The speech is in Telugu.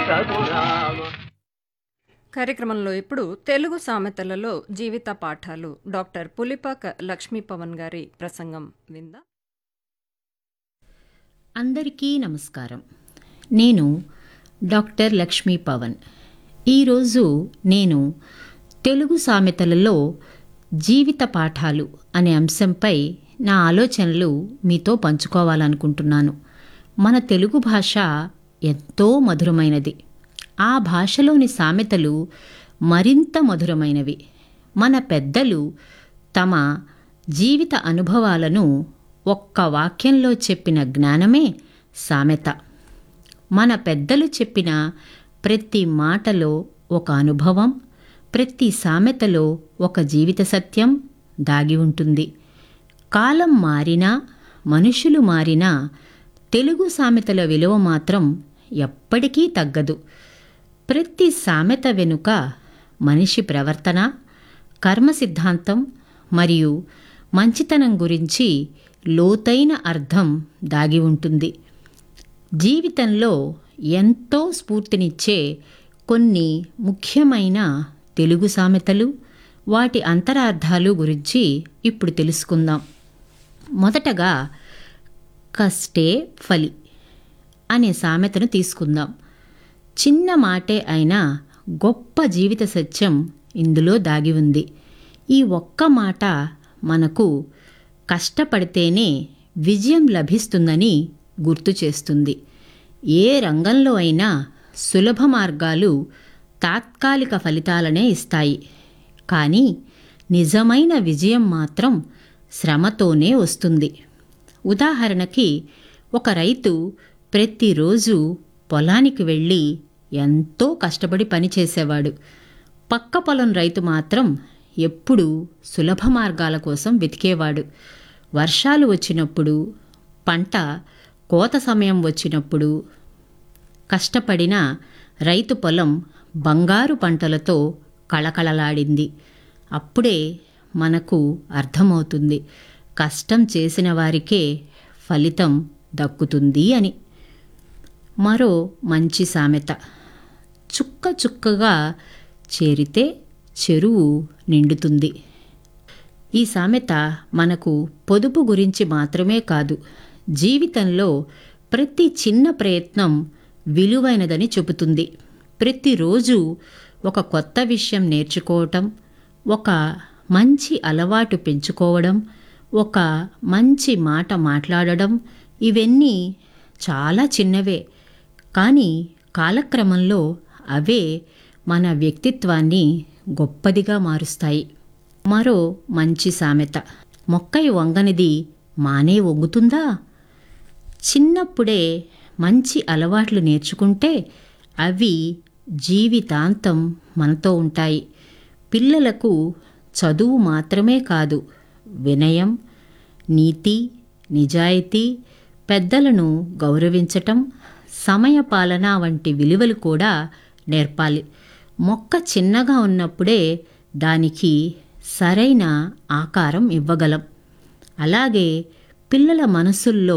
రఘురామ కార్యక్రమంలో ఇప్పుడు తెలుగు సామెతలలో జీవిత పాఠాలు డాక్టర్ పులిపాక లక్ష్మీ పవన్ గారి ప్రసంగం విందా అందరికీ నమస్కారం నేను డాక్టర్ లక్ష్మీ పవన్ ఈరోజు నేను తెలుగు సామెతలలో జీవిత పాఠాలు అనే అంశంపై నా ఆలోచనలు మీతో పంచుకోవాలనుకుంటున్నాను మన తెలుగు భాష ఎంతో మధురమైనది ఆ భాషలోని సామెతలు మరింత మధురమైనవి మన పెద్దలు తమ జీవిత అనుభవాలను ఒక్క వాక్యంలో చెప్పిన జ్ఞానమే సామెత మన పెద్దలు చెప్పిన ప్రతి మాటలో ఒక అనుభవం ప్రతి సామెతలో ఒక జీవిత సత్యం దాగి ఉంటుంది కాలం మారినా మనుషులు మారినా తెలుగు సామెతల విలువ మాత్రం ఎప్పటికీ తగ్గదు ప్రతి సామెత వెనుక మనిషి ప్రవర్తన కర్మ సిద్ధాంతం మరియు మంచితనం గురించి లోతైన అర్థం దాగి ఉంటుంది జీవితంలో ఎంతో స్ఫూర్తినిచ్చే కొన్ని ముఖ్యమైన తెలుగు సామెతలు వాటి అంతరార్థాలు గురించి ఇప్పుడు తెలుసుకుందాం మొదటగా కష్టే ఫలి అనే సామెతను తీసుకుందాం చిన్న మాటే అయినా గొప్ప జీవిత సత్యం ఇందులో దాగి ఉంది ఈ ఒక్క మాట మనకు కష్టపడితేనే విజయం లభిస్తుందని గుర్తు చేస్తుంది ఏ రంగంలో అయినా సులభ మార్గాలు తాత్కాలిక ఫలితాలనే ఇస్తాయి కానీ నిజమైన విజయం మాత్రం శ్రమతోనే వస్తుంది ఉదాహరణకి ఒక రైతు ప్రతిరోజు పొలానికి వెళ్ళి ఎంతో కష్టపడి పనిచేసేవాడు పక్క పొలం రైతు మాత్రం ఎప్పుడూ సులభ మార్గాల కోసం వెతికేవాడు వర్షాలు వచ్చినప్పుడు పంట కోత సమయం వచ్చినప్పుడు కష్టపడిన రైతు పొలం బంగారు పంటలతో కళకళలాడింది అప్పుడే మనకు అర్థమవుతుంది కష్టం చేసిన వారికే ఫలితం దక్కుతుంది అని మరో మంచి సామెత చుక్క చుక్కగా చేరితే చెరువు నిండుతుంది ఈ సామెత మనకు పొదుపు గురించి మాత్రమే కాదు జీవితంలో ప్రతి చిన్న ప్రయత్నం విలువైనదని చెబుతుంది ప్రతిరోజు ఒక కొత్త విషయం నేర్చుకోవటం ఒక మంచి అలవాటు పెంచుకోవడం ఒక మంచి మాట మాట్లాడడం ఇవన్నీ చాలా చిన్నవే కానీ కాలక్రమంలో అవే మన వ్యక్తిత్వాన్ని గొప్పదిగా మారుస్తాయి మరో మంచి సామెత మొక్కై వంగనిది మానే వంగుతుందా చిన్నప్పుడే మంచి అలవాట్లు నేర్చుకుంటే అవి జీవితాంతం మనతో ఉంటాయి పిల్లలకు చదువు మాత్రమే కాదు వినయం నీతి నిజాయితీ పెద్దలను గౌరవించటం సమయపాలన వంటి విలువలు కూడా నేర్పాలి మొక్క చిన్నగా ఉన్నప్పుడే దానికి సరైన ఆకారం ఇవ్వగలం అలాగే పిల్లల మనసుల్లో